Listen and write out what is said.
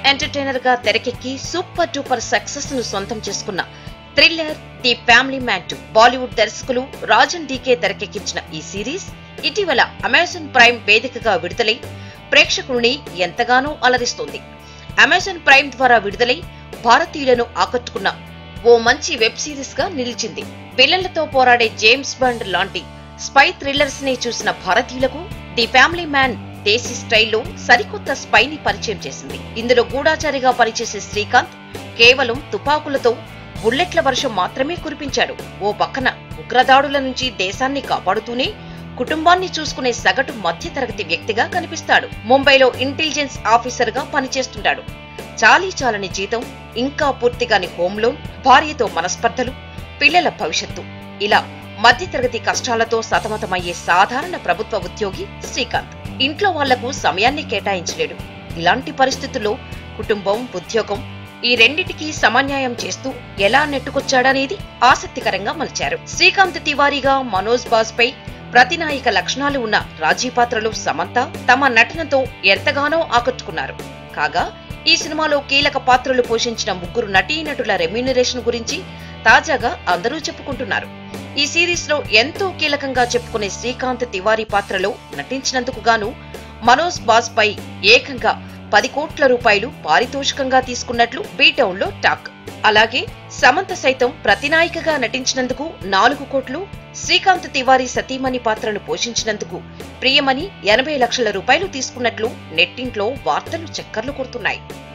entertainer గా తెరకెక్కి super duper success ను సొంతం చేసుకున్న thriller the family man two Bollywood దర్శకులు రాజన్ డీకే తెరకెక్కించిన ఈ సిరీస్ ఇటీవల అమెజాన్ ప్రైమ్ వేదికగా విడుదలై ప్రేక్షకుల్ని ఎంతగానో అలరిస్తోంది అమెజాన్ ప్రైమ్ ద్వారా విడుదలై భారతీయులను ఆకట్టుకున్న ఓ మంచి వెబ్ సిరీస్ గా నిలిచింది విలన్లతో పోరాడే జేమ్స్ బాండ్ లాంటి స్పై థ్రిల్లర్స్ ని చూసిన భారతీయులకు ది ఫ్యామిలీ మ్యాన్ దేశీ స్టైల్లో సరికొత్త స్పైని పరిచయం చేసింది ఇందులో గూఢాచారిగా పనిచేసే శ్రీకాంత్ కేవలం తుపాకులతో బుల్లెట్ల వర్షం మాత్రమే కురిపించాడు ఓ పక్కన ఉగ్రదాడుల నుంచి దేశాన్ని కాపాడుతూనే కుటుంబాన్ని చూసుకునే సగటు మధ్యతరగతి వ్యక్తిగా కనిపిస్తాడు ముంబైలో ఇంటెలిజెన్స్ ఆఫీసర్ గా పనిచేస్తుంటాడు చాలీ చాలని జీతం ఇంకా పూర్తిగాని హోమ్ లోన్ భార్యతో మనస్పర్ధలు పిల్లల భవిష్యత్తు ఇలా మధ్యతరగతి కష్టాలతో సతమతమయ్యే సాధారణ ప్రభుత్వ ఉద్యోగి శ్రీకాంత్ ఇంట్లో వాళ్లకు సమయాన్ని కేటాయించలేడు ఇలాంటి పరిస్థితుల్లో కుటుంబం ఉద్యోగం ఈ రెండిటికి సమన్యాయం చేస్తూ ఎలా నెట్టుకొచ్చాడనేది ఆసక్తికరంగా మలిచారు శ్రీకాంత్ తివారీగా మనోజ్ బాజ్పై ప్రతినాయక లక్షణాలు ఉన్న రాజీ పాత్రలో సమంత తమ నటనతో ఎంతగానో ఆకట్టుకున్నారు కాగా ఈ సినిమాలో కీలక పాత్రలు పోషించిన ముగ్గురు నటీనటుల రెమ్యూనరేషన్ గురించి తాజాగా అందరూ చెప్పుకుంటున్నారు ఈ సిరీస్ లో ఎంతో కీలకంగా చెప్పుకునే శ్రీకాంత్ తివారీ పాత్రలో నటించినందుకు గాను మనోజ్ బాజ్ పై ఏకంగా పది కోట్ల రూపాయలు పారితోషికంగా తీసుకున్నట్లు బీటౌన్ లో టాక్ అలాగే సమంత సైతం ప్రతినాయికగా నటించినందుకు నాలుగు కోట్లు శ్రీకాంత్ తివారీ సతీమణి పాత్రను పోషించినందుకు ప్రియమని ఎనభై లక్షల రూపాయలు తీసుకున్నట్లు నెట్టింట్లో వార్తలు చక్కర్లు కొడుతున్నాయి